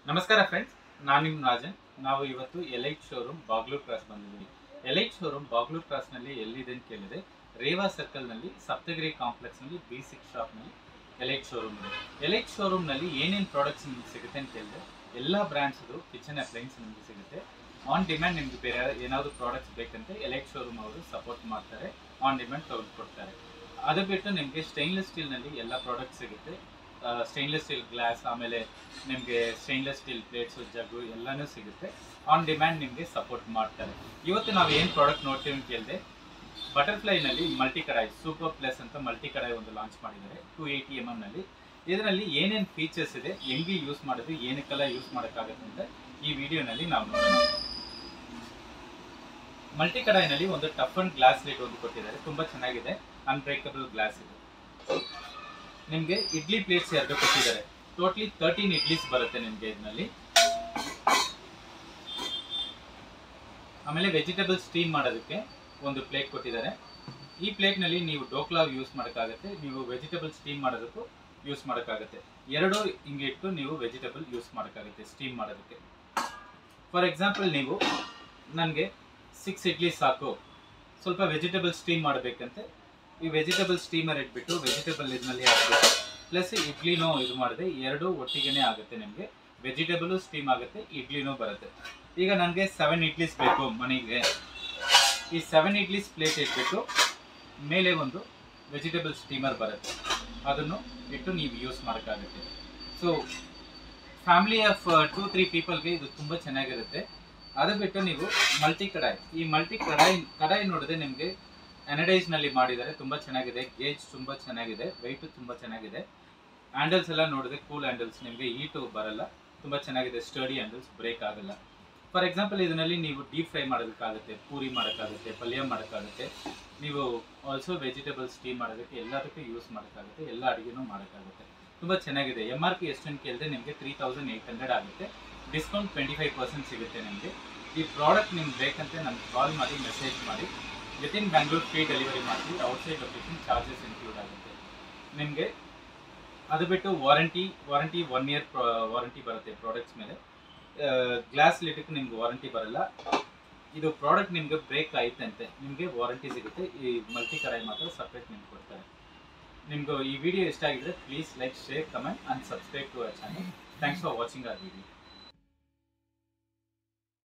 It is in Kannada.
ನಮಸ್ಕಾರ ಫ್ರೆಂಡ್ಸ್ ನಾನು ನಿಮ್ಮ ರಾಜನ್ ನಾವು ಇವತ್ತು ಎಲೈಟ್ ಶೋರೂಮ್ ಬಾಗ್ಲೂರ್ ಕ್ರಾಸ್ ಬಂದಿದ್ದೀವಿ ಎಲೈಟ್ ಶೋರೂಮ್ ಬಾಗ್ಲೂರ್ ಕ್ರಾಸ್ನಲ್ಲಿ ಎಲ್ಲಿದೆ ಅಂತ ಕೇಳಿದ್ರೆ ರೇವಾ ಸರ್ಕಲ್ನಲ್ಲಿ ಸಪ್ತಗಿರಿ ಕಾಂಪ್ಲೆಕ್ಸ್ನಲ್ಲಿ ಬಿ ಸಿಕ್ಸ್ ಶಾಪ್ನಲ್ಲಿ ಎಲೈಟ್ ಶೋರೂಮ್ ಇದೆ ಎಲೈಟ್ ಶೋರೂಮ್ನಲ್ಲಿ ಏನೇನು ಪ್ರಾಡಕ್ಟ್ಸ್ ನಿಮ್ಗೆ ಸಿಗುತ್ತೆ ಅಂತ ಕೇಳಿದ್ರೆ ಎಲ್ಲ ಬ್ರ್ಯಾಂಡ್ಸ್ದು ಕಿಚನ್ ಅಪ್ಲೈನ್ಸ್ ನಿಮಗೆ ಸಿಗುತ್ತೆ ಆನ್ ಡಿಮ್ಯಾಂಡ್ ನಿಮ್ಗೆ ಬೇರೆ ಏನಾದರೂ ಪ್ರಾಡಕ್ಟ್ಸ್ ಬೇಕಂತೆ ಎಲೈಟ್ ಶೋರೂಮ್ ಅವರು ಸಪೋರ್ಟ್ ಮಾಡ್ತಾರೆ ಆನ್ ಡಿಮ್ಯಾಂಡ್ ತೆಗೆದು ಕೊಡ್ತಾರೆ ಅದು ಬಿಟ್ಟು ನಿಮಗೆ ಸ್ಟೈನ್ಲೆಸ್ ಸ್ಟೀಲ್ನಲ್ಲಿ ಎಲ್ಲ ಪ್ರಾಡಕ್ಟ್ ಸಿಗುತ್ತೆ ಸ್ಟೈನ್ಲೆಸ್ ಸ್ಟೀಲ್ ಗ್ಲಾಸ್ ಆಮೇಲೆ ನಿಮಗೆ ಸ್ಟೈನ್ಲೆಸ್ ಸ್ಟೀಲ್ ಪ್ಲೇಟ್ಸು ಜಗ್ಗು ಎಲ್ಲನೂ ಸಿಗುತ್ತೆ ಆನ್ ಡಿಮ್ಯಾಂಡ್ ನಿಮಗೆ ಸಪೋರ್ಟ್ ಮಾಡ್ತಾರೆ ಇವತ್ತು ನಾವು ಏನು ಪ್ರಾಡಕ್ಟ್ ನೋಡ್ತೀವಿ ಅಂತ ಕೇಳಿದೆ ಬಟರ್ಫ್ಲೈನಲ್ಲಿ ಮಲ್ಟಿ ಕಡಾಯಿ ಸೂಪರ್ ಪ್ಲಸ್ ಅಂತ ಮಲ್ಟಿ ಕಡಾಯಿ ಒಂದು ಲಾಂಚ್ ಮಾಡಿದ್ದಾರೆ ಟು ಏಯ್ಟಿ ಎಮ್ ಎಮ್ನಲ್ಲಿ ಇದರಲ್ಲಿ ಏನೇನು ಫೀಚರ್ಸ್ ಇದೆ ಹೆಂಗೆ ಯೂಸ್ ಮಾಡೋದು ಏನಕ್ಕೆಲ್ಲ ಯೂಸ್ ಮಾಡೋಕ್ಕಾಗುತ್ತೆ ಅಂತ ಈ ವಿಡಿಯೋನಲ್ಲಿ ನಾವು ನೋಡೋಣ ಮಲ್ಟಿ ಕಡಾಯಿನಲ್ಲಿ ಒಂದು ಟಫ್ ಅಂಡ್ ಗ್ಲಾಸ್ ರೇಟ್ ಒಂದು ಕೊಟ್ಟಿದ್ದಾರೆ ತುಂಬ ಚೆನ್ನಾಗಿದೆ ಅನ್ಬ್ರೇಕಬಲ್ ಗ್ಲಾಸ್ ಇದೆ ನಿಮಗೆ ಇಡ್ಲಿ ಪ್ಲೇಟ್ಸ್ ಎರಡು ಕೊಟ್ಟಿದ್ದಾರೆ ಟೋಟ್ಲಿ ತರ್ಟೀನ್ ಇಡ್ಲೀಸ್ ಬರುತ್ತೆ ನಿಮಗೆ ಇದರಲ್ಲಿ ಆಮೇಲೆ ವೆಜಿಟೇಬಲ್ ಸ್ಟೀಮ್ ಮಾಡೋದಕ್ಕೆ ಒಂದು ಪ್ಲೇಟ್ ಕೊಟ್ಟಿದ್ದಾರೆ ಈ ಪ್ಲೇಟ್ನಲ್ಲಿ ನೀವು ಡೋಕ್ಲಾ ಯೂಸ್ ಮಾಡೋಕ್ಕಾಗತ್ತೆ ನೀವು ವೆಜಿಟೇಬಲ್ ಸ್ಟೀಮ್ ಮಾಡೋದಕ್ಕೂ ಯೂಸ್ ಮಾಡೋಕ್ಕಾಗತ್ತೆ ಎರಡು ಹಿಂಗೆ ಇಟ್ಟು ನೀವು ವೆಜಿಟೇಬಲ್ ಯೂಸ್ ಮಾಡೋಕ್ಕಾಗುತ್ತೆ ಸ್ಟೀಮ್ ಮಾಡೋದಕ್ಕೆ ಫಾರ್ ಎಕ್ಸಾಂಪಲ್ ನೀವು ನನಗೆ ಸಿಕ್ಸ್ ಇಡ್ಲಿ ಸಾಕು ಸ್ವಲ್ಪ ವೆಜಿಟೇಬಲ್ ಸ್ಟೀಮ್ ಮಾಡಬೇಕಂತೆ ಈ ವೆಜಿಟೇಬಲ್ ಸ್ಟೀಮರ್ ಇಟ್ಬಿಟ್ಟು ವೆಜಿಟೇಬಲ್ ಇದರಲ್ಲಿ ಹಾಕ್ಬೇಕು ಪ್ಲಸ್ ಇಡ್ಲಿನೂ ಇದು ಮಾಡಿದೆ ಎರಡು ಒಟ್ಟಿಗೆನೇ ಆಗುತ್ತೆ ನಿಮಗೆ ವೆಜಿಟೇಬಲು ಸ್ಟೀಮ್ ಆಗುತ್ತೆ ಇಡ್ಲಿನೂ ಬರುತ್ತೆ ಈಗ ನನಗೆ ಸೆವೆನ್ ಇಡ್ಲೀಸ್ ಬೇಕು ಮನೆಗೆ ಈ ಸೆವೆನ್ ಇಡ್ಲೀಸ್ ಪ್ಲೇಟ್ ಇಟ್ಬಿಟ್ಟು ಮೇಲೆ ಒಂದು ವೆಜಿಟೇಬಲ್ ಸ್ಟೀಮರ್ ಬರುತ್ತೆ ಅದನ್ನು ಇಟ್ಟು ನೀವು ಯೂಸ್ ಮಾಡೋಕ್ಕಾಗುತ್ತೆ so family of two three ಪೀಪಲ್ಗೆ ಇದು ತುಂಬ ಚೆನ್ನಾಗಿರುತ್ತೆ ಅದು ಬಿಟ್ಟು ನೀವು ಮಲ್ಟಿ ಕಡಾಯಿ ಈ ಮಲ್ಟಿ ಕಡಾಯಿ ಕಡಾಯಿ ನೋಡಿದ್ರೆ ನಿಮಗೆ ನಲ್ಲಿ ಮಾಡಿದ್ದಾರೆ ತುಂಬ ಚೆನ್ನಾಗಿದೆ ಗೇಜ್ ತುಂಬ ಚೆನ್ನಾಗಿದೆ ವೆಯ್ಟು ತುಂಬ ಚೆನ್ನಾಗಿದೆ ಹ್ಯಾಂಡಲ್ಸ್ ಎಲ್ಲ ನೋಡಿದ್ರೆ ಕೂಲ್ ಹ್ಯಾಂಡಲ್ಸ್ ನಿಮಗೆ ಈಟು ಬರಲ್ಲ ತುಂಬ ಚೆನ್ನಾಗಿದೆ ಸ್ಟಡಿ ಹ್ಯಾಂಡಲ್ಸ್ ಬ್ರೇಕ್ ಆಗಲ್ಲ ಫಾರ್ ಎಕ್ಸಾಂಪಲ್ ಇದರಲ್ಲಿ ನೀವು ಡೀಪ್ ಫ್ರೈ ಮಾಡೋದಕ್ಕಾಗುತ್ತೆ ಪೂರಿ ಮಾಡೋಕ್ಕಾಗುತ್ತೆ ಪಲ್ಯ ಮಾಡೋಕ್ಕಾಗುತ್ತೆ ನೀವು ಆಲ್ಸೋ ವೆಜಿಟೇಬಲ್ ಸ್ಟೀಮ್ ಮಾಡೋದಕ್ಕೆ ಎಲ್ಲದಕ್ಕೂ ಯೂಸ್ ಮಾಡೋಕ್ಕಾಗುತ್ತೆ ಎಲ್ಲ ಅಡುಗೆನೂ ಮಾಡೋಕ್ಕಾಗುತ್ತೆ ತುಂಬ ಚೆನ್ನಾಗಿದೆ ಎಮ್ ಆರ್ ಪಿ ಎಷ್ಟನ್ನು ಕೇಳಿದ್ರೆ ನಿಮಗೆ ತ್ರೀ ತೌಸಂಡ್ ಏಯ್ಟ್ ಹಂಡ್ರೆಡ್ ಆಗುತ್ತೆ ಡಿಸ್ಕೌಂಟ್ ಟ್ವೆಂಟಿ ಫೈವ್ ಪರ್ಸೆಂಟ್ ಸಿಗುತ್ತೆ ನಿಮಗೆ ಈ ಪ್ರಾಡಕ್ಟ್ ನಿಮ್ಗೆ ಬೇಕಂತೆ ನನಗೆ ಕಾಲ್ ಮಾಡಿ ಮೆಸೇಜ್ ಮಾಡಿ ವಿತಿನ್ ಬ್ಯಾಂಗ್ಳೂರ್ ಫ್ರೀ ಡೆಲಿವರಿ ಮಾಡ್ತೀವಿ ಔಟ್ಸೈಡ್ ಲೊಕೇಶನ್ ಚಾರ್ಜಸ್ ಇನ್ಕ್ಲೂಡ್ ಆಗುತ್ತೆ ನಿಮಗೆ ಅದು ಬಿಟ್ಟು warranty warranty one year warranty ಬರುತ್ತೆ ಪ್ರಾಡಕ್ಟ್ಸ್ ಮೇಲೆ ಗ್ಲಾಸ್ ಲಿಟಕ್ಕೆ ನಿಮ್ಗೆ ವಾರಂಟಿ ಬರಲ್ಲ ಇದು ಪ್ರಾಡಕ್ಟ್ ನಿಮ್ಗೆ ಬ್ರೇಕ್ ಆಯ್ತಂತೆ ನಿಮಗೆ ವಾರಂಟಿ ಸಿಗುತ್ತೆ ಈ ಮಲ್ಟಿ ಕಡಾಯಿ ಮಾತ್ರ ಸಪ್ರೇಟ್ ನಿಮ್ಗೆ ಕೊಡ್ತಾರೆ ನಿಮ್ಗೆ ಈ ವಿಡಿಯೋ ಇಷ್ಟ ಆಗಿದ್ರೆ please like share comment and subscribe to our channel thanks for watching our video